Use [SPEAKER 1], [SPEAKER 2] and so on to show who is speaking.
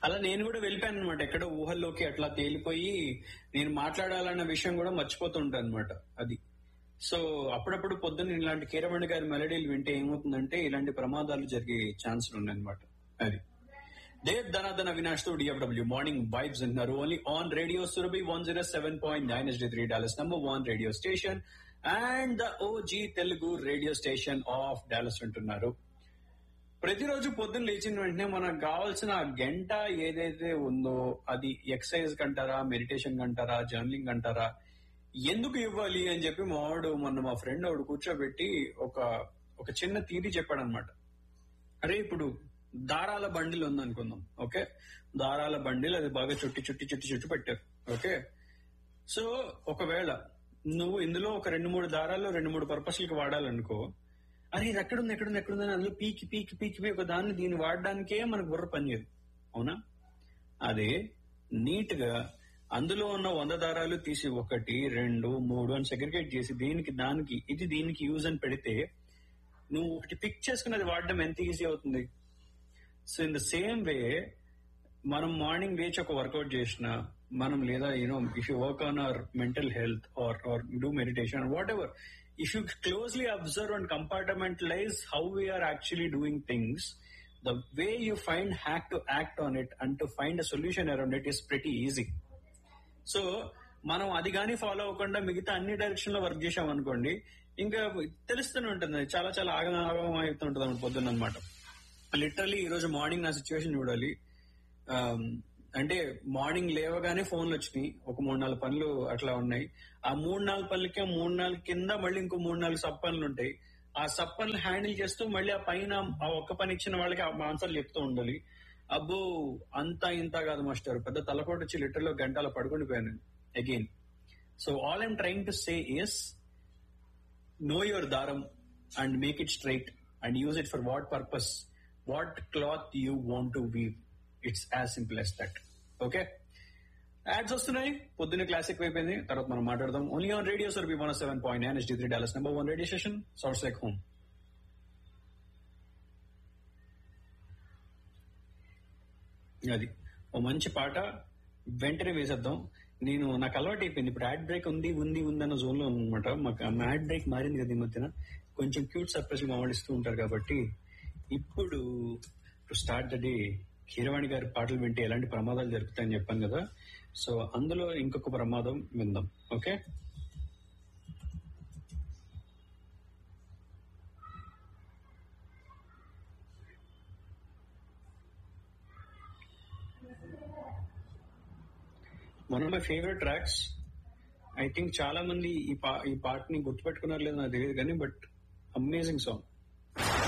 [SPEAKER 1] అలా నేను కూడా వెళ్ళిపోయాను అనమాట ఎక్కడో ఊహల్లోకి అట్లా తేలిపోయి నేను మాట్లాడాలన్న విషయం కూడా మర్చిపోతుంటాను అనమాట అది సో అప్పుడప్పుడు పొద్దున్న ఇలాంటి కీరవాణి గారి మెలడీలు వింటే ఏమవుతుందంటే ఇలాంటి ప్రమాదాలు జరిగే ఛాన్సులు ఉన్నాయన్నమాట అది దేవ్ ధనాధన అవినాష్ తో డిఎఫ్డబ్ల్యూ మార్నింగ్ వైబ్స్ అంటున్నారు only on radio Surabhi one zero seven point nine S three Dallas number one radio station and the OG Telugu radio station of Dallas అంటున్నారు ప్రతిరోజు పొద్దున్న లేచిన వెంటనే మనకు కావాల్సిన ఆ గంట ఏదైతే ఉందో అది ఎక్సర్సైజ్ కంటారా మెడిటేషన్ కంటారా జర్నలింగ్ అంటారా ఎందుకు ఇవ్వాలి అని చెప్పి మావాడు మొన్న మా ఫ్రెండ్ వాడు కూర్చోబెట్టి ఒక ఒక చిన్న తీరి చెప్పాడు అనమాట అరే ఇప్పుడు దారాల బండిల్ ఉందనుకుందాం ఓకే దారాల బండిల్ అది బాగా చుట్టి చుట్టి చుట్టి చుట్టి పెట్టారు ఓకే సో ఒకవేళ నువ్వు ఇందులో ఒక రెండు మూడు దారాల్లో రెండు మూడు పర్పస్లకి వాడాలనుకో అరే ఇది ఎక్కడుంది ఎక్కడుంది ఎక్కడుంది అని అందులో పీకి పీకి పీకి పీకి ఒక దాన్ని దీన్ని వాడడానికే మనకు బుర్ర పనిచేయదు అవునా అదే నీట్ గా అందులో ఉన్న వంద దారాలు తీసి ఒకటి రెండు మూడు అని సెగ్రిగేట్ చేసి దీనికి దానికి ఇది దీనికి యూజ్ అని పెడితే నువ్వు ఒకటి పిక్ చేసుకుని అది వాడడం ఎంత ఈజీ అవుతుంది so in the same way మనం మార్నింగ్ లేచి ఒక వర్కౌట్ చేసిన మనం లేదా you know if you work on our mental health or or do meditation whatever if you closely observe and compartmentalize how we're actually doing things the way you find hack to act on it and to find a solution around it is pretty easy so మనం అది కానీ follow అవ్వకుండా మిగతా అన్ని direction లో work చేసాం అనుకోండి ఇంకా తెలుస్తూనే ఉంటుంది చాలా చాలా ఆగం ఆగం అవుతుంటుంది అన్నమాట పొద్దున్న అనమాట లిటరలీ ఈ రోజు మార్నింగ్ నా సిచ్యువేషన్ చూడాలి ఆమ్, అంటే మార్నింగ్ లేవగానే ఫోన్లు వచ్చినాయి ఒక మూడు నాలుగు పనులు అట్లా ఉన్నాయి ఆ మూడు నాలుగు పనులకి ఆ మూడు నాలుగు కింద మళ్ళీ ఇంకో మూడు నాలుగు సబ్ పనులు ఉంటాయి ఆ సబ్ పనులు హ్యాండిల్ చేస్తూ మళ్ళీ ఆ పైన ఆ ఒక్క పని ఇచ్చిన వాళ్ళకి ఆ ఆన్సర్లు చెప్తూ ఉండాలి అబ్బో అంతా ఇంత కాదు మాస్టర్ పెద్ద తలపోటు వచ్చి లిటర్లో గంటల పడుకొని పోయాను again so all I'm trying to say is know your daram and make it straight and use it for what purpose, what cloth you want to weave. It's as simple as that. Okay? Ads వస్తున్నాయి పొద్దున్న classic అయిపోయింది తర్వాత మనం మాట్లాడదాం only on radio Surabhi one seven point nine ST three Dallas number one radio station sounds like home అది ఓ మంచి పాట వెంటనే వేసేద్దాం నేను నాకు అలవాటు అయిపోయింది ఇప్పుడు యాడ్ బ్రేక్ ఉంది ఉంది ఉంది అన్న జోన్ లో అనమాట మాకు ఆ యాడ్ బ్రేక్ మారింది కదా ఈ మధ్యన కొంచెం క్యూట్ సర్ప్రైజ్ మామూలు ఉంటారు కాబట్టి ఇప్పుడు to start the day Keeravani గారి పాటలు వింటే ఎలాంటి ప్రమాదాలు జరుగుతాయని చెప్పాను కదా సో అందులో ఇంకొక ప్రమాదం విందాం okay one of my favourite tracks I think చాలా మంది ఈ పా ఈ పాటని గుర్తుపెట్టుకున్నారు లేదు నాకు తెలియదు కానీ బట్ అమేజింగ్ సాంగ్